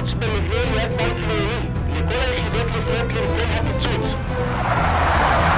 Trotz Bolivier jetzt beim Fliegen. Nikola ist wirklich Franklin Grund Appetit.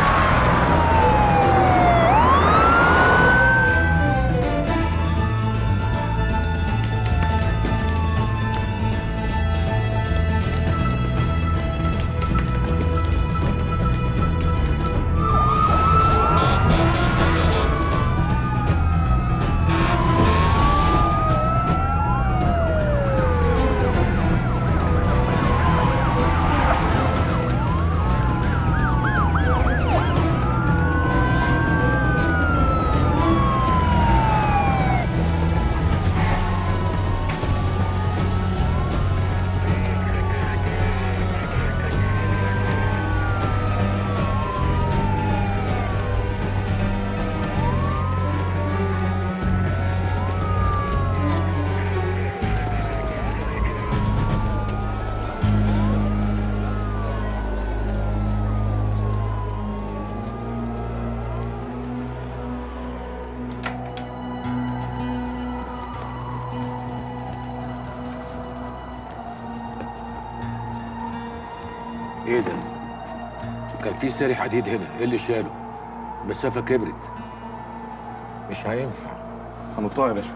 ايه ده؟ كان في ساري حديد هنا، ايه اللي شاله؟ المسافة كبرت. مش هينفع. هنطلع يا باشا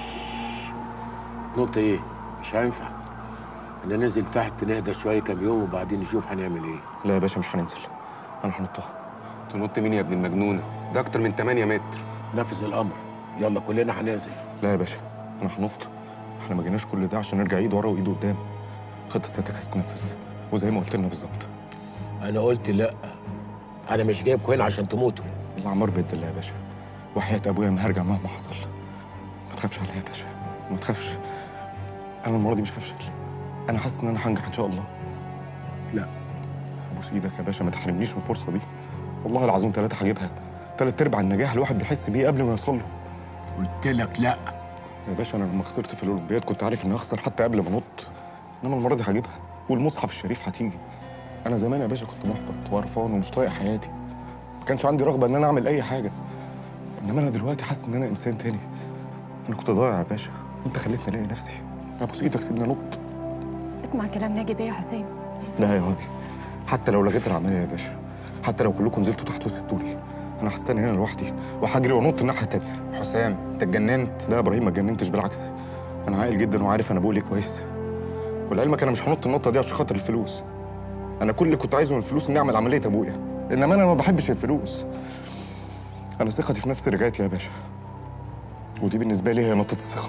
نقطة ايه؟ مش هينفع. انا نازل تحت نهدى شوية كام يوم وبعدين نشوف هنعمل ايه. لا يا باشا مش هننزل انا هنطها تنط مين يا ابن المجنونه ده اكتر من 8 متر نفذ الامر. يلا كلنا هننزل. لا يا باشا انا هنط احنا ما جيناش كل ده عشان نرجع ايد ورا وايد قدام خطه سيادتك هتتنفذ وزي ما قلت لنا بالظبط انا قلت لا. انا مش جايبكم هنا عشان تموتوا. الاعمار بيد الله يا باشا وحياه ابويا ما هرجع مهما حصل ما تخافش عليا يا باشا ما تخافش انا المره دي مش هفشل انا حاسس ان انا هنجح ان شاء الله لا. ابوس ايدك يا باشا ما تحرمنيش من الفرصه دي والله العظيم ثلاثه هجيبها ثلاث ارباع النجاح الواحد بيحس بيه قبل ما يوصل له قلت لك لا. يا باشا انا لما خسرت في الاولمبياد كنت عارف اني هخسر حتى قبل ما انط انما المره دي هجيبها والمصحف الشريف هتيجي انا زمان يا باشا كنت محبط وقرفان ومش طايق حياتي ما كانش عندي رغبه ان انا اعمل اي حاجه انما انا دلوقتي حاسس ان انا انسان تاني انا كنت ضايع يا باشا وانت خليتني الاقي نفسي ابوس ايدك سيبني انط اسمع كلام ناجي بيه يا حسام لا يا هادي حتى لو لغيت العمليه يا باشا حتى لو كلكم نزلتوا تحت وسبتوني انا هستنى هنا لوحدي وهجري وانط الناحيه التانيه حسام انت اتجننت لا يا ابراهيم ما اتجننتش بالعكس انا عاقل جدا وعارف انا بقول ايه كويس ولعلمك انا مش هنط النطه دي عشان خاطر الفلوس انا كل اللي كنت عايزه من الفلوس اني اعمل عمليه ابويا انما انا ما بحبش الفلوس انا ثقتي في نفسي رجعت لي يا باشا ودي بالنسبه لي هي نقطه الثقه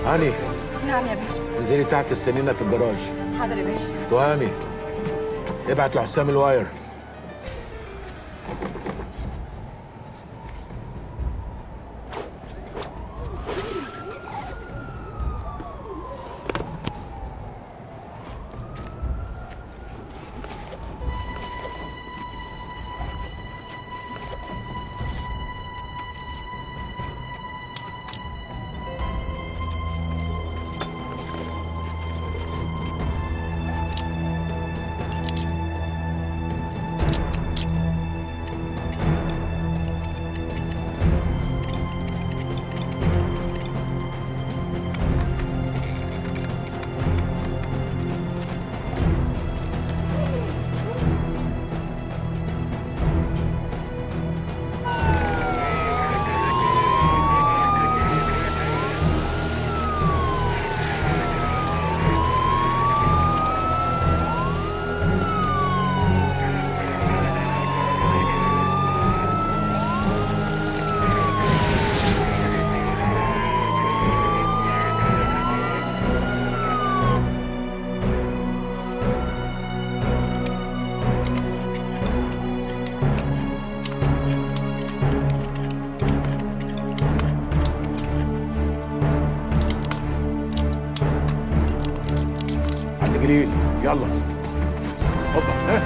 هاني نعم يا باشا انزلي تحت استنينا في الجراج حاضر يا باشا تهامي ابعت لحسام الواير عند جليل يلا هوبا ها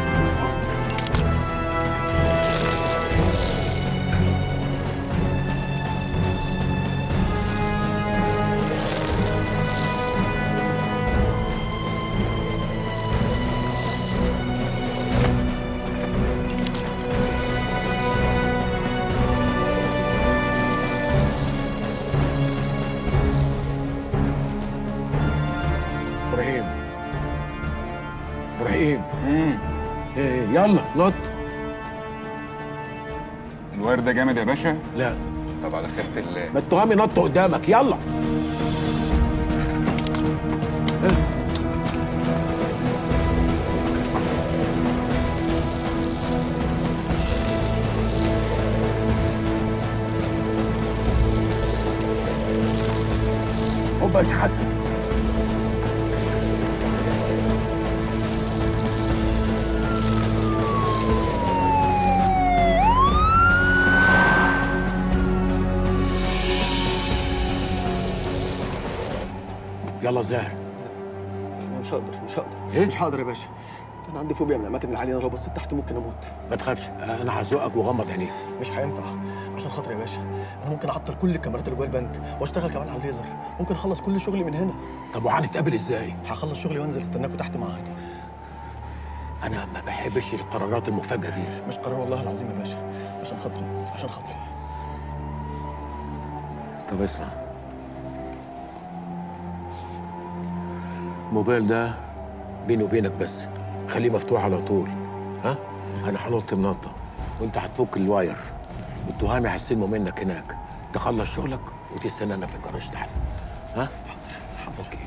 ابراهيم ابراهيم ايه يلا نط الواير ده جامد يا باشا لا طب على خيرة الله ما التهامي نط قدامك يلا ها. هوبا يا شيخ حسن يلا زاهر مش هقدر مش هقدر إيه؟ مش هقدر يا باشا انا عندي فوبيا من الاماكن العاليه انا لو بصيت تحت ممكن اموت ما تخافش انا هزقك وغمض عينيك مش هينفع عشان خاطر يا باشا انا ممكن اعطل كل الكاميرات اللي جوه البنك واشتغل كمان على الليزر ممكن اخلص كل شغلي من هنا طب وهنتقابل ازاي هخلص شغلي وانزل استناكوا تحت معايا انا ما بحبش القرارات المفاجئه دي مش قرار والله العظيم يا باشا عشان خاطري عشان خاطري طب اسمع الموبايل ده بيني وبينك بس خليه مفتوح على طول ها انا هنط النطه وانت هتفك الواير والتهامي هيستلموا منك هناك تخلص شغلك وتستنانا في الجراج تحت ها اوكي